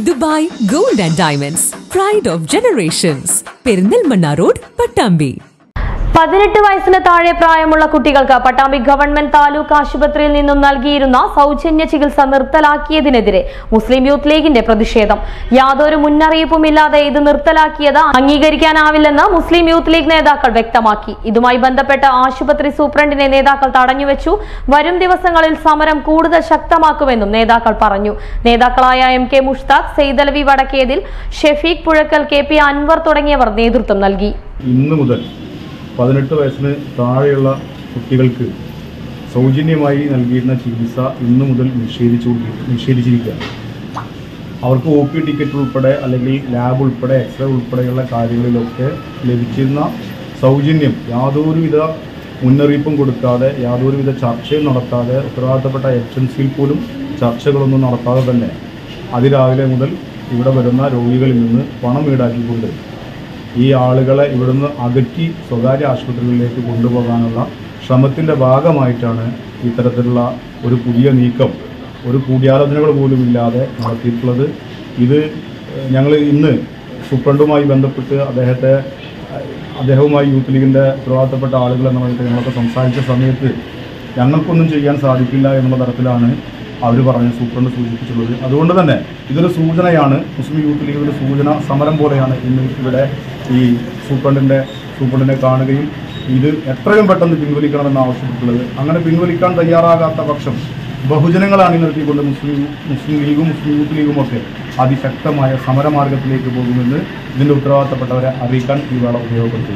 Dubai gold and diamonds pride of generations Perinthalmanna road Pattambi പതിനെട്ട് വയസ്സിന് താഴെ പ്രായമുള്ള കുട്ടികൾക്ക് പട്ടാമ്പി ഗവൺമെന്റ് താലൂക്ക് ആശുപത്രിയിൽ നിന്നും നൽകിയിരുന്ന സൗജന്യ ചികിത്സ നിർത്തലാക്കിയതിനെതിരെ മുസ്ലിം യൂത്ത് ലീഗിന്റെ പ്രതിഷേധം യാതൊരു മുന്നറിയിപ്പുമില്ലാതെ ഇത് നിർത്തലാക്കിയത് അംഗീകരിക്കാനാവില്ലെന്ന് മുസ്ലിം യൂത്ത് ലീഗ് നേതാക്കൾ വ്യക്തമാക്കി ഇതുമായി ബന്ധപ്പെട്ട് ആശുപത്രി സൂപ്രണ്ടിനെ നേതാക്കൾ തടഞ്ഞുവെച്ചു വരും ദിവസങ്ങളിൽ സമരം കൂടുതൽ ശക്തമാക്കുമെന്നും നേതാക്കൾ പറഞ്ഞു നേതാക്കളായ M K Mushtaq Saithalavi Vadakkethil Shafeeq Puzhakkal K P Anwar തുടങ്ങിയവർ നേതൃത്വം നൽകി ഇന്ന് മുതൽ പതിനെട്ട് വയസ്സിന് താഴെയുള്ള കുട്ടികൾക്ക് സൗജന്യമായി നൽകിയിരുന്ന ചികിത്സ ഇന്നു മുതൽ നിഷേധിച്ചു നിഷേധിച്ചിരിക്കുകയാണ് അവർക്ക് ഒ പി ടിക്കറ്റ് ഉൾപ്പെടെ അല്ലെങ്കിൽ ലാബ് ഉൾപ്പെടെ എക്സ്റേ ഉൾപ്പെടെയുള്ള കാര്യങ്ങളിലൊക്കെ ലഭിച്ചിരുന്ന സൗജന്യം യാതൊരുവിധ മുന്നറിയിപ്പും കൊടുക്കാതെ യാതൊരുവിധ ചർച്ചയും നടത്താതെ ഉത്തരവാദിത്തപ്പെട്ട ഏജൻസിയിൽ പോലും ചർച്ചകളൊന്നും നടത്താതെ തന്നെ അതിരാവിലെ മുതൽ ഇവിടെ വരുന്ന രോഗികളിൽ നിന്ന് പണം ഈടാക്കിക്കൊണ്ട് ഈ ആളുകളെ ഇവിടുന്ന് അകറ്റി സ്വകാര്യ ആശുപത്രികളിലേക്ക് കൊണ്ടുപോകാനുള്ള ശ്രമത്തിൻ്റെ ഭാഗമായിട്ടാണ് ഇത്തരത്തിലുള്ള ഒരു പുതിയ നീക്കം ഒരു കൂടിയാലോചനകൾ പോലും ഇല്ലാതെ നടത്തിയിട്ടുള്ളത് ഇത് ഞങ്ങൾ ഇന്ന് സൂപ്രണ്ടുമായി ബന്ധപ്പെട്ട് അദ്ദേഹത്തെ ഏഹ്, അദ്ദേഹവുമായി യൂത്ത് ലീഗിൻ്റെ ഉത്തരവാദിത്തപ്പെട്ട ആളുകൾ എന്ന നിലയ്ക്ക് ഞങ്ങളൊക്കെ സംസാരിച്ച സമയത്ത് ഞങ്ങൾക്കൊന്നും ചെയ്യാൻ സാധിക്കില്ല എന്നുള്ള തരത്തിലാണ് അവർ പറഞ്ഞ സൂപ്രണ്ട് സൂചിപ്പിച്ചിട്ടുള്ളത് അതുകൊണ്ട് തന്നെ ഇതൊരു സൂചനയാണ് മുസ്ലിം യൂത്ത് ലീഗിൻ്റെ സൂചന സമരം പോലെയാണ് ഇന്ന് ഇവിടെ ഈ സൂപ്രണ്ടിൻ്റെ സൂപ്രണ്ടിനെ കാണുകയും ഇത് എത്രയും പെട്ടെന്ന് പിൻവലിക്കണമെന്ന് ആവശ്യപ്പെട്ടുള്ളത് അങ്ങനെ പിൻവലിക്കാൻ തയ്യാറാകാത്ത പക്ഷം ബഹുജനങ്ങളാണ് നിർത്തിക്കൊണ്ട് മുസ്ലിം മുസ്ലിം ലീഗും മുസ്ലിം യൂത്ത് ലീഗും ഒക്കെ അതിശക്തമായ സമരമാർഗത്തിലേക്ക് പോകുമെന്ന് ഇതിൻ്റെ ഉത്തരവാദിത്തപ്പെട്ടവരെ അറിയിക്കാൻ ഈ വേള ഉപയോഗപ്പെടുത്തുന്നു